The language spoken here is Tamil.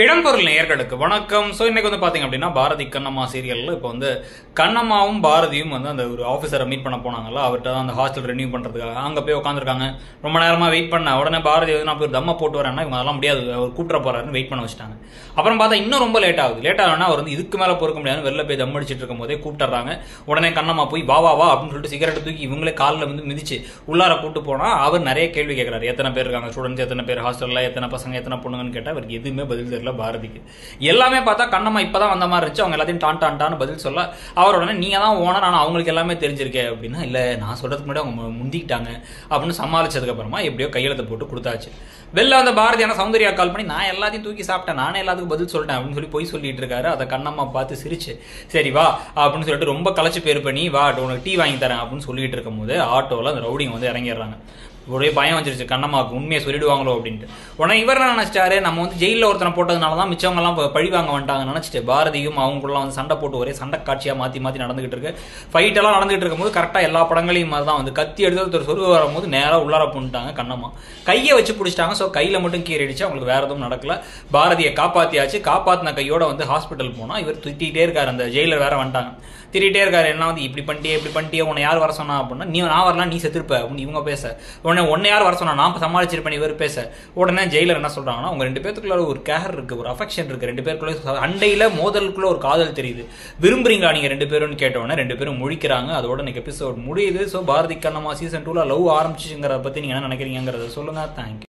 இடம்பொருள் நேயர்களுக்கு வணக்கம் ஸோ இன்னைக்கு வந்து பாத்தீங்க அப்படின்னா பாரதி கண்ணம்மா சீரியல்ல இப்போ வந்து கண்ணம்மாவும் பாரதியும் வந்து அந்த ஒரு ஆஃபீஸரை மீட் பண்ண போனாங்கல்ல அவர்கிட்ட தான் அந்த ஹாஸ்டல் ரெனியூ பண்றதுக்காக அங்க போய் உட்காந்துருக்காங்க ரொம்ப நேரமா வெயிட் பண்ண உடனே பாரதி வந்து நான் போய் தம்மா போட்டு வரேன்னா இவங்க அதெல்லாம் முடியாது அவர் கூட்டுற போறாருன்னு வெயிட் பண்ண வச்சுட்டாங்க அப்புறம் பார்த்தா இன்னும் ரொம்ப லேட் ஆகுது லேட் ஆகுனா அவர் வந்து இதுக்கு மேல பொறுக்க முடியாது வெளில போய் தம் அடிச்சிட்டு இருக்கும் போதே கூப்பிட்டுறாங்க உடனே கண்ணம்மா போய் வா வா வா அப்படின்னு சொல்லிட்டு சிகரெட் தூக்கி இவங்களே காலில் வந்து மிதிச்சு உள்ளார கூட்டு போனா அவர் நிறைய கேள்வி கேட்கறாரு எத்தனை பேர் இருக்காங்க ஸ்டூடெண்ட்ஸ் எத்தனை பேர் ஹாஸ்டல்ல எத்தனை பசங்க எத்தனை பொண்ணுங்கன்னு கேட்டா அவருக்கு எதுவுமே பதில் தெரியல பாரதிக்கு எல்லாமே பார்த்தா கண்ணம்மா இப்பதான் வந்த மாதிரி இருந்துச்சு அவங்க எல்லாத்தையும் டான் டான் டான்னு பதில் சொல்ல அவர் உடனே நீங்க தான் ஓனர் ஆனா அவங்களுக்கு எல்லாமே தெரிஞ்சிருக்கே அப்படின்னா இல்ல நான் சொல்றதுக்கு முன்னாடி அவங்க மு- முந்திக்கிட்டாங்க அப்படின்னு சமாளிச்சதுக்கு அப்புறமா எப்படியோ கையெழுத்து போட்டு கொடுத்தாச்சு வெளில வந்த பாரதியான சௌந்தர்யா கால் பண்ணி நான் எல்லாத்தையும் தூக்கி சாப்பிட்டேன் நானே எல்லாத்துக்கும் பதில் சொல்லிட்டேன் அப்படின்னு சொல்லி போய் சொல்லிட்டு இருக்காரு அதை கண்ணம்மா பார்த்து சிரிச்சு சரி வா அப்படின்னு சொல்லிட்டு ரொம்ப களைச்சு பேர் பண்ணி வா உனக்கு டீ வாங்கி தரேன் அப்படின்னு சொல்லிட்டு இருக்கும்போது ஆட்டோவில் அந்த ரவுடிங்க வந்து இறங்கிடுறாங்க ஒரே பயம் வந்துருச்சு கண்ணம்மாவுக்கு உண்மையை சொல்லிடுவாங்களோ அப்படின்ட்டு உடனே இவர் என்ன நினைச்சிட்டாரு நம்ம வந்து ஜெயிலில் ஒருத்தனை போட்டதுனால தான் மிச்சவங்க எல்லாம் இப்ப பழி வாங்க வந்துட்டாங்க நினைச்சிட்டு பாரதியும் அவங்களுக்குள்ள வந்து சண்டை போட்டு ஒரே சண்டை காட்சியா மாத்தி மாத்தி நடந்துகிட்டு இருக்கு ஃபைட் எல்லாம் நடந்துகிட்டு இருக்கும்போது கரெக்டா எல்லா படங்களையும் மாதிரி தான் வந்து கத்தி எடுத்து ஒருத்தர் சொருகு வரும்போது நேரா உள்ளார பண்ணிட்டாங்க கண்ணம்மா கையை வச்சு பிடிச்சிட்டாங்க ஸோ கையில மட்டும் கீறிடுச்சு அவங்களுக்கு வேற எதுவும் நடக்கல பாரதியை காப்பாத்தியாச்சு காப்பாத்தின கையோட வந்து ஹாஸ்பிட்டல் போனா இவர் திட்டிகிட்டே இருக்காரு அந்த ஜெயிலர் வேற வந்துட்டாங்க திட்டிகிட்டே இருக்காரு என்ன வந்து இப்படி பண்ணிட்டியே இப்படி பண்ணிட்டியே உன்னை யார் வர சொன்னா அப்படின்னா நீ நான் வரலாம் நீ செத்துருப்ப அப்படின்னு இவங்க பேச உடனே உன்னை யார் வர சொன்னா நான் சமாளிச்சிருப்பேன் இவர் பேச உடனே ஜெயிலர் என்ன சொல்றாங்கன்னா உங்க ரெண்டு பேத்துக்குள்ள ஒரு கேர் இருக்கு ஒரு அஃபெக்ஷன் இருக்கு ரெண்டு பேருக்குள்ள அண்டையில மோதலுக்குள்ள ஒரு காதல் தெரியுது விரும்புறீங்களா நீங்க ரெண்டு பேரும் கேட்டோன்னே ரெண்டு பேரும் முழிக்கிறாங்க அதோட இன்னைக்கு எபிசோட் முடியுது ஸோ பாரதி கண்ணம்மா சீசன் டூல லவ் ஆரம்பிச்சுங்கிறத பத்தி நீங்க என்ன நினைக்கிறீங்கிறத சொல்லுங்க தேங்க்யூ